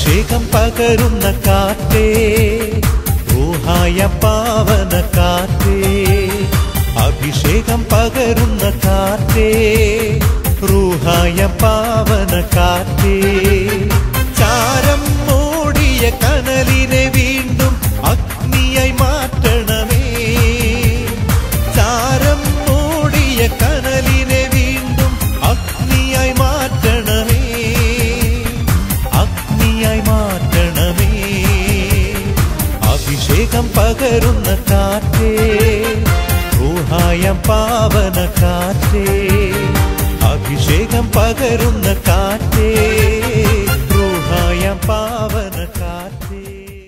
അഭിഷേകം പകരുന്ന കാറ്റേ ഊഹായ പാവന കാറ്റേ അഭിഷേകം പകരുന്ന കാറ്റേ റൂഹായ പാവന കാറ്റേ ചാരം മൂടിയ കനലിനെ വീണ്ടും അഗ്നിയായി മാറ്റണമേ ചാരം മൂടിയ കനലിനെ വീണ്ടും അഗ്നിയായി മാറ്റണമേ അഗ്നിയായി മാറ്റണമേ അഭിഷേകം പകരുന്ന കാറ്റേ ഊഹായ പാവന കാറ്റേ അഭിഷേകം പകരുന്ന കാറ്റേ ൂഹായ പാവന കാറ്റേ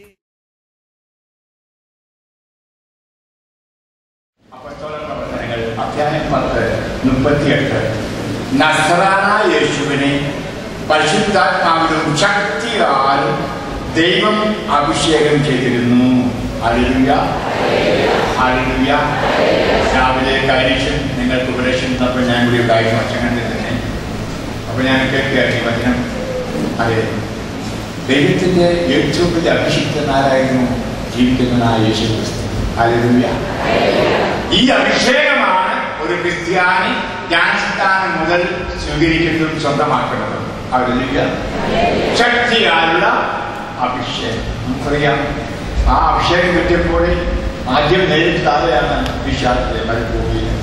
അപ്പസ്തോല പ്രവർത്തനങ്ങൾ അധ്യായം പത്ത് മുപ്പത്തിയെട്ട് നസ്രാന യേശുവിനെ പരിശുദ്ധാത്മാവിലും ശക്തിയാലും ദൈവം അഭിഷേകം ചെയ്തിരുന്നു അളിലുയ അളിലുയ രാവിലെ കാര്യക്ഷൻ നിങ്ങൾക്ക് ഉപദേശം തന്നപ്പോൾ ഞാൻ കൂടി കാര്യം വച്ചങ്ങനെ തന്നെ അപ്പോൾ ഞാൻ കേൾക്കുകയാണ് ഈ വചനം അതെ ദൈവത്തിൻ്റെ ഏറ്റവും വലിയ അഭിഷിക്തനാരായിരുന്നു ജീവിക്കുന്നതായ യേശു ക്രിസ്തു അളിലുയ ഈ അഭിഷേകമാണ് ഒരു ക്രിസ്ത്യാനി ജ്ഞാനസ്ഥാനം മുതൽ സ്വീകരിക്കുന്നതും സ്വന്തമാക്കുന്നത് അവരില്ല ശക്തിയാലുള്ള അഭിഷേകം നമുക്കറിയാം ആ അഭിഷേകം കിട്ടിയപ്പോൾ ആദ്യം നേരിട്ട് താഴെയാണ് വിശ്വാസത്തെ മരുഭൂമിയിൽ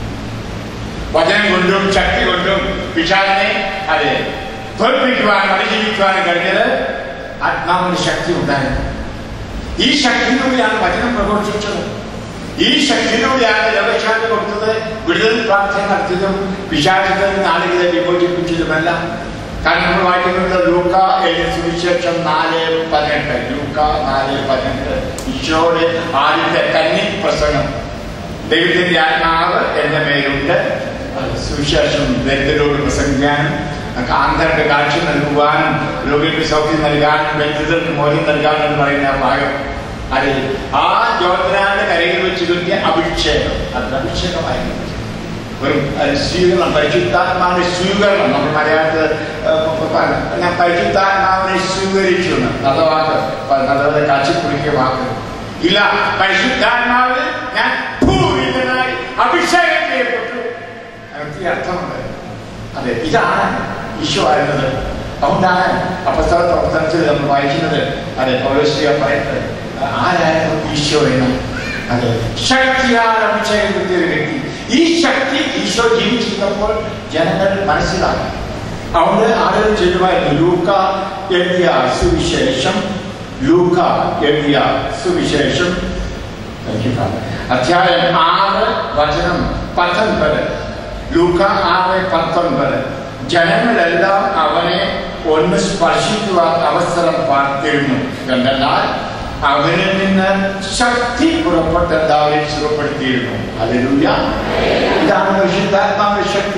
വചനം കൊണ്ടും ശക്തി കൊണ്ടും വിശാലിനെ അതെ തോൽപ്പിക്കുവാനും അതിജീവിക്കുവാനും കഴിഞ്ഞത് ആത്മാവിന് ശക്തി ഉണ്ടായിരുന്നു ഈ ശക്തിയിലൂടെയാണ് വചനം പ്രഘോഷിച്ചത് ഈ ശക്തിയിലൂടെയാണ് രോഗശാന്തി കൊടുത്തത് വിടുതൽ പ്രാർത്ഥന നടത്തിയതും വിശാലത്തിൽ നിന്ന് ആളുകളെ വിമോചിപ്പിച്ചതുമെല്ലാം കാരണം നമ്മൾ വായിക്കുന്നുണ്ട് ലൂക്ക എഴുതിയ സുവിശേഷം നാല് പതിനെട്ട് ലൂക്ക നാല് പതിനെട്ട് ഈശോയുടെ ആദ്യത്തെ കന്നി പ്രസംഗം ദൈവത്തിന്റെ ആത്മാവ് എന്റെ മേലുണ്ട് സുവിശേഷം ദരിദ്രരോട് പ്രസംഗിക്കാനും കാന്തർക്ക് കാഴ്ച നൽകുവാനും രോഗികൾക്ക് സൗഖ്യം നൽകാനും ദരിദ്രർക്ക് മോചനം നൽകാനും എന്ന് പറയുന്ന ആ ഭാഗം അത് ആ ജോർദനാന്റെ കരയിൽ വെച്ച് കിട്ടിയ അഭിഷേകം അത് അഭിഷേകമായിരുന്നു ഒരു അത് സ്വീകരണം പരിശുദ്ധാത്മാവിനെ സ്വീകരണം നമ്മൾ മലയാളത്തിൽ ഞാൻ പരിശുദ്ധാത്മാവിനെ സ്വീകരിച്ചു എന്ന് നല്ല വാക്ക് നല്ലത് കാച്ചിക്കുറിക്കിയ വാക്ക് ഇല്ല പരിശുദ്ധാത്മാവിൽ ഞാൻ ഭൂമിതനായി അഭിഷേകം ചെയ്യപ്പെട്ടു അതിന് അർത്ഥമുണ്ട് അതെ ഇതാണ് ഈശോ ആയിരുന്നത് അതുകൊണ്ടാണ് അപ്പസ്തല പ്രവർത്തനത്തിൽ നമ്മൾ വായിക്കുന്നത് അതെ പൗരസ്ലിയ പറയുന്നത് ആരായിരുന്നു ഈശോ എന്ന് അതെ ശക്തിയാൽ അഭിഷേകം കിട്ടിയ ഒരു വ്യക്തി ഈ ശക്തി ഈശോ ജീവിച്ചിരുന്നപ്പോൾ ജനങ്ങൾ മനസ്സിലാക്കി അതുകൊണ്ട് ആളുകൾ ചെല്ലുമായിരുന്നു ലൂക്ക എഴുതിയ സുവിശേഷം ലൂക്ക എഴുതിയ സുവിശേഷം Thank you, Father. അധ്യായം ആറ് വചനം പത്തൊൻപത് ലൂക്ക ആറ് പത്തൊൻപത് ജനങ്ങളെല്ലാം അവനെ ഒന്ന് സ്പർശിക്കുവാൻ അവസരം പാർത്തിരുന്നു എന്തെന്നാൽ അവനിൽ നിന്ന് ശക്തി പുറപ്പെട്ട് എല്ലാവരെയും സുഖപ്പെടുത്തിയിരുന്നു അതിലൂയ ഇതാണ് പരിശുദ്ധാത്മാവിന്റെ ശക്തി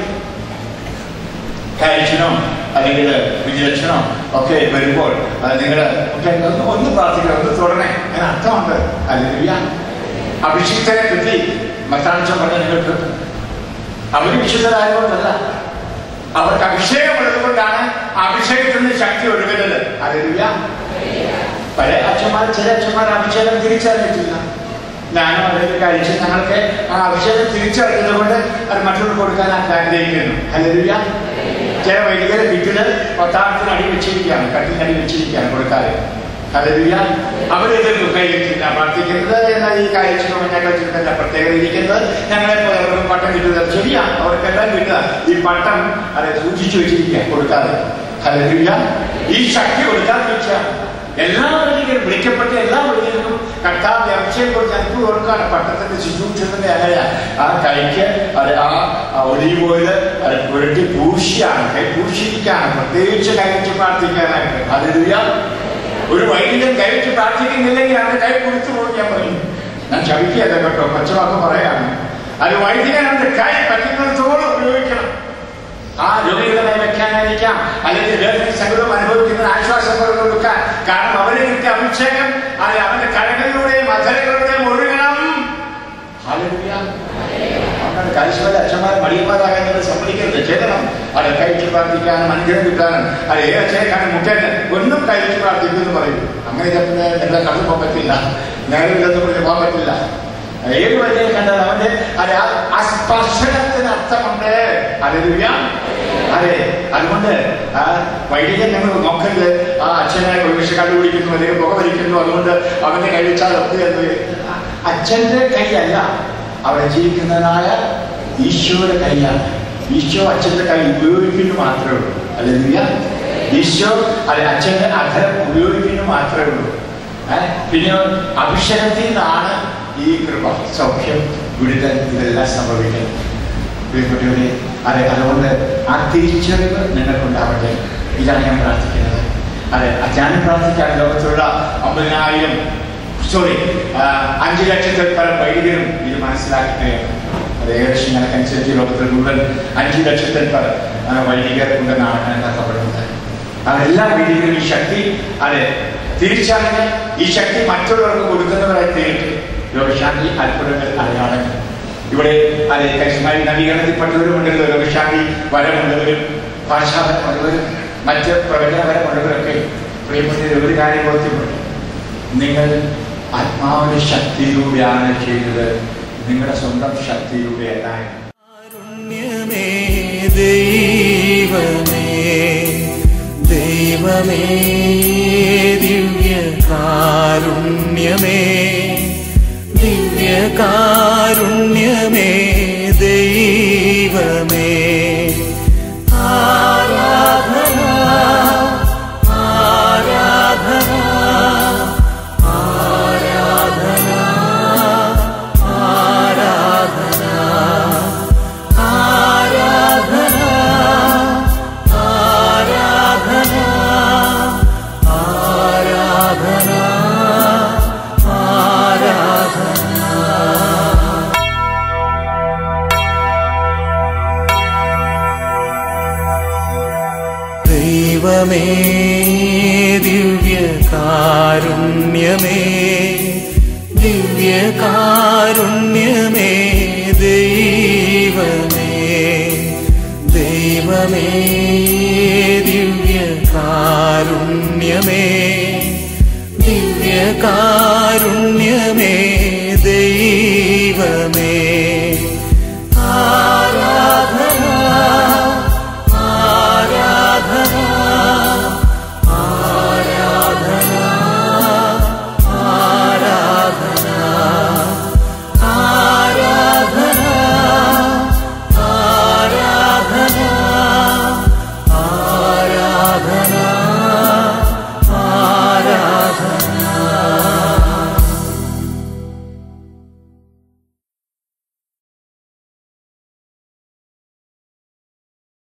കാര്യക്ഷണോ അല്ലെങ്കിൽ വിജയക്ഷണോ ഒക്കെ വരുമ്പോൾ നിങ്ങൾ ഒക്കെ ഒന്ന് ഒന്ന് പ്രാർത്ഥിക്കണം ഒന്ന് തുടരണേ അതിന് അർത്ഥമുണ്ട് അതിലൂയ അഭിഷിക്തരെ കിട്ടി മത്താണിച്ചം പറഞ്ഞ നിങ്ങൾക്ക് അവർ വിശുദ്ധരായതുകൊണ്ടല്ല അവർക്ക് അഭിഷേകമുള്ളത് കൊണ്ടാണ് അഭിഷേകത്തിൽ നിന്ന് ശക്തി ഒഴുകുന്നത് അതിലൂയ പല അച്ഛന്മാർ ചില അച്ഛന്മാർ അഭിഷേകം തിരിച്ചറിഞ്ഞിട്ടില്ല ഞാനും അവരൊക്കെ കഴിച്ച് ഞങ്ങൾക്ക് ആ അഭിഷേകം തിരിച്ചറിഞ്ഞത് കൊണ്ട് അത് മറ്റുള്ളവർക്ക് കൊടുക്കാൻ ആഗ്രഹിക്കുന്നു അല്ലെങ്കില ചില വൈദികരെ വീട്ടില് പത്താമത്തിന് അടി വെച്ചിരിക്കുകയാണ് കട്ടിന് അടി വെച്ചിരിക്കുകയാണ് കൊടുക്കാതെ അല്ലെങ്കില അവരെതിർക്കും കൈവച്ചില്ല പ്രാർത്ഥിക്കുന്നത് എന്നാൽ ഈ കാര്യക്ഷമം ഞങ്ങൾ ചിന്തല്ല പ്രത്യേകത ഇരിക്കുന്നത് ഞങ്ങളെ പോലെ അവർക്ക് പട്ടം കിട്ടുന്നത് ശരിയാണ് അവർക്കെല്ലാം കിട്ടുക ഈ പട്ടം അത് സൂക്ഷിച്ചു വെച്ചിരിക്കുക കൊടുക്കാതെ അല്ലെങ്കില ഈ ശക്തി കൊടുക്കാതെ വെച്ചാൽ എല്ലാ വഴികളും വിളിക്കപ്പെട്ട എല്ലാ വഴികൾക്കും കർത്താവ് അഭിഷേകം കൊടുത്ത് അനുഭവം കൊടുക്കാണ് പട്ടത്തിന്റെ ശുശ്രൂഷത്തിന്റെ അലയ ആ കൈക്ക് അത് ആ ഒലിവ് ഓയില് അത് പുരട്ടി പൂശിയാണ് കൈ പൂശിയിരിക്കാണ് പ്രത്യേകിച്ച് കൈവച്ച് പ്രാർത്ഥിക്കാനായിട്ട് അതിലുയ ഒരു വൈദികൻ കൈവച്ച് പ്രാർത്ഥിക്കുന്നില്ലെങ്കിൽ അവന്റെ കൈ കൊടുത്തു പോകാൻ പറയും ഞാൻ ചവിക്കിയല്ല കേട്ടോ പച്ചവാക്ക് പറയാണ് അത് വൈദികൻ അവന്റെ കൈ പറ്റുന്നിടത്തോളം ഉപയോഗിക്കണം ആ രോഗികളെ വെക്കാനായിരിക്കാം അല്ലെങ്കിൽ വേദന സകലം അനുഭവിക്കുന്ന ആശ്വാസം പകർന്നു കൊടുക്കാൻ കാരണം അവന് കിട്ടിയ അഭിഷേകം അത് അവന്റെ കരകളിലൂടെയും അധരങ്ങളിലൂടെയും ഒഴുകണം ഹാലലുയ അവരുടെ കരിശ്വര അച്ഛന്മാർ മടിയന്മാരാകാൻ നിങ്ങൾ സമ്മതിക്കരുത് ചെയ്യണം അത് അത് കഴിച്ച് പ്രാർത്ഥിക്കാനും അനുഗ്രഹം കിട്ടാനും അത് ഏ അച്ഛനെക്കാണ് മുട്ടേന് ഒന്നും കഴിച്ച് പ്രാർത്ഥിക്കും എന്ന് പറയും അങ്ങനെ ചെന്ന് എന്റെ കടന്നു പോകാൻ പറ്റില്ല നേരമില്ലെന്ന് പറഞ്ഞ് പോകാൻ പറ്റില്ല ഏത് വലിയ കണ്ടാൽ അവന്റെ അത് ആ- ആ സ്പർശനത്തിന് അർത്ഥമുണ്ട് അതിലുയ അതെ അതുകൊണ്ട് ആ വൈദികൻ ഞങ്ങൾ നോക്കരുത് ആ അച്ഛനെ ഒരുപക്ഷെ കണ്ടുപിടിക്കുന്നു അല്ലെങ്കിൽ പുക വലിക്കുന്നു അതുകൊണ്ട് അവന്റെ കഴിച്ചാൽ ഒക്കെ എന്ന് അച്ഛന്റെ കൈയല്ല അവിടെ ജീവിക്കുന്നതായ ഈശോയുടെ കൈയാണ് ഈശോ അച്ഛന്റെ കൈ ഉപയോഗിക്കുന്നു മാത്രമേ ഉള്ളൂ അല്ലെങ്കിൽ ഈശോ അത് അച്ഛന്റെ അധരം ഉപയോഗിക്കുന്നു മാത്രമേ ഉള്ളൂ ഏ? പിന്നെ അഭിഷേകത്തിൽ നിന്നാണ് ഈ കൃപ സൗഖ്യം വിടുതൽ ഇതെല്ലാം സംഭവിക്കുന്നത് പ്രിയപ്പെട്ടവരെ അതെ അതുകൊണ്ട് ആ തിരിച്ചറിവ് നിങ്ങൾക്കുണ്ടാവട്ടെ ഇതാണ് ഞാൻ പ്രാർത്ഥിക്കുന്നത് അതെ ഞാൻ പ്രാർത്ഥിക്കാൻ ലോകത്തുള്ള അമ്പതിനായിരം സോറി അഞ്ചു ലക്ഷത്തിൽ പരം വൈദികരും ഇത് മനസ്സിലാക്കുകയാണ് അത് ഏകദേശം കണക്കനുസരിച്ച് ലോകത്തിൽ മുഴുവൻ അഞ്ചു ലക്ഷത്തിൽ പരം ആ, വൈദികർ ഉണ്ടെന്നാണ് കണക്കാക്കപ്പെടുന്നത് അതെല്ലാ വൈദികരും ഈ ശക്തി അതെ തിരിച്ചറിഞ്ഞ് ഈ ശക്തി മറ്റുള്ളവർക്ക് കൊടുക്കുന്നവരായി തീർത്ത് രോഗശാന്തി അത്ഭുതങ്ങൾ അടയാളങ്ങൾ ഇവിടെ അതെ കരിസ്മായി നവീകരണത്തിൽപ്പെട്ടവരുമുണ്ടല്ലോ രോഗശാന്തി വരമുള്ളവരും ഭാഷാപരമുള്ളവരും മറ്റ് പ്രവചനപരമുള്ളവരൊക്കെ പ്രിയപ്പെട്ട ഒരു കാര്യം ബോധ്യപ്പെട്ടു നിങ്ങൾ ആത്മാവിന്റെ ശക്തിയിലൂടെയാണ് ചെയ്തത് നിങ്ങളുടെ സ്വന്തം ശക്തിയിലൂടെ അല്ല കാരുണ്യമേ ദൈവമേ ദൈവമേ ദിവ്യ കാരുണ്യമേ ദിവ്യ കാരുണ്യമേ ദൈവമേ ആരാധന ആരാധന ആരാധന ആരാധന ആരാധന ആരാധന ആരാധന ആരാധന ദൈവമേ ദിവ്യ കാരുണ്യമേ ദിവ്യ കാരുണ്യമേ ദൈവമേ ദൈവമേ ദിവ്യ കാരുണ്യമേ ദിവ്യ കാരുണ്യമേ